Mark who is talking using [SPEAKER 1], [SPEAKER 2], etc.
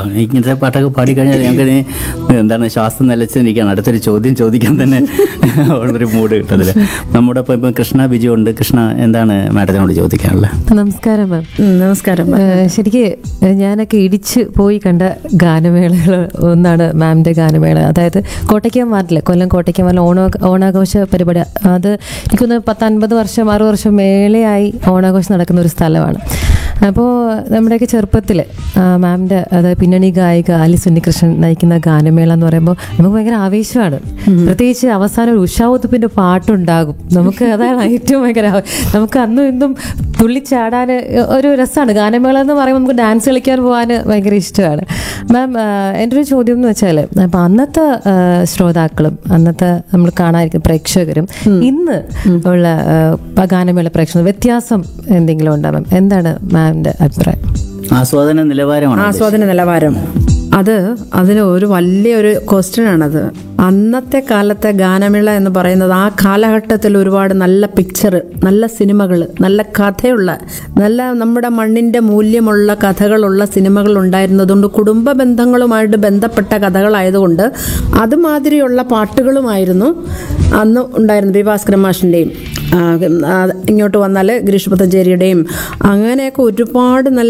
[SPEAKER 1] ഇങ്ങനത്തെ പാട്ടൊക്കെ പാടിക്കഴിഞ്ഞാൽ ഞങ്ങൾക്ക് ഇനി എന്താണ് ശ്വാസം നിലച്ച് നിൽക്കുകയാണ് അടുത്തൊരു ചോദ്യം ചോദിക്കാൻ തന്നെ ഒരു മൂഡ് കിട്ടത്തില്ല നമ്മുടെ ഇപ്പം ഇപ്പം കൃഷ്ണ ബിജു ഉണ്ട് കൃഷ്ണ എന്താണ് മാഡത്തിനോട് ചോദിക്കാനുള്ളത്
[SPEAKER 2] നമസ്കാരം മാം
[SPEAKER 3] ഉം, നമസ്കാരം
[SPEAKER 2] ഏഹ് ശരിക്ക് ഞാനൊക്കെ ഇടിച്ച് പോയി കണ്ട ഗാനമേളകൾ ഒന്നാണ് മാമിൻ്റെ ഗാനമേള അതായത് കോട്ടയ്ക്കൽ മാറില്ല കൊല്ലം കോട്ടയ്ക്കൽ മാറിൽ ഓണ ഓണാഘോഷ പരിപാടി അത് എനിക്കൊന്ന് പത്തൻപത് വർഷം അറുപത് വർഷം മേലെയായി ഓണാഘോഷം നടക്കുന്ന ഒരു സ്ഥലമാണ് അപ്പോൾ നമ്മുടെയൊക്കെ ചെറുപ്പത്തിൽ മാമിൻ്റെ അതായത് പിന്നണി ഗായിക അലി സുന്നികൃഷ്ണൻ നയിക്കുന്ന ഗാനമേള എന്ന് പറയുമ്പോൾ നമുക്ക് ഭയങ്കര ആവേശമാണ് പ്രത്യേകിച്ച് അവസാനം ഒരു ഉഷാ ഉത്തുപ്പിൻ്റെ പാട്ടുണ്ടാകും നമുക്ക് അതാണ് ഏറ്റവും ഭയങ്കര ആ- നമുക്ക് അന്നും ഇന്നും തുള്ളിച്ചാടാൻ ഒരു രസമാണ് ഗാനമേള എന്ന് പറയുമ്പോൾ നമുക്ക് ഡാൻസ് കളിക്കാൻ പോകാൻ ഭയങ്കര ഇഷ്ടമാണ് മാം എൻ്റെ ഒരു ചോദ്യം എന്ന് വെച്ചാൽ അപ്പം അന്നത്തെ ആ, ശ്രോതാക്കളും അന്നത്തെ നമ്മൾ കാണാതിരിക്കുന്ന പ്രേക്ഷകരും ഇന്ന് ഉള്ള ആ, ഗാനമേള പ്രേക്ഷകർ വ്യത്യാസം എന്തെങ്കിലും ഉണ്ടോ മാം എന്താണ് മാമിൻ്റെ അഭിപ്രായം
[SPEAKER 1] ആസ്വാദന നിലവാരമാണ്
[SPEAKER 3] ആസ്വാദന നിലവാരം അത് അതിന് ഒരു വലിയൊരു ക്വസ്റ്റ്യൻ ആണത് അന്നത്തെ കാലത്തെ ഗാനമേള എന്ന് പറയുന്നത് ആ കാലഘട്ടത്തിൽ ഒരുപാട് നല്ല പിക്ചർ നല്ല സിനിമകൾ നല്ല കഥയുള്ള നല്ല നമ്മുടെ മണ്ണിൻ്റെ മൂല്യമുള്ള കഥകളുള്ള സിനിമകൾ ഉണ്ടായിരുന്നതുകൊണ്ട് കുടുംബ ബന്ധങ്ങളുമായിട്ട് ബന്ധപ്പെട്ട കഥകളായതുകൊണ്ട് അതുമാതിരിയുള്ള പാട്ടുകളുമായിരുന്നു അന്ന് ഉണ്ടായിരുന്നു ബി ഭാസ്കരൻ മാഷിൻ്റെയും ഇങ്ങോട്ട് വന്നാൽ ഗിരീഷ് പുത്തഞ്ചേരിയുടെയും അങ്ങനെയൊക്കെ ഒരുപാട് നല്ല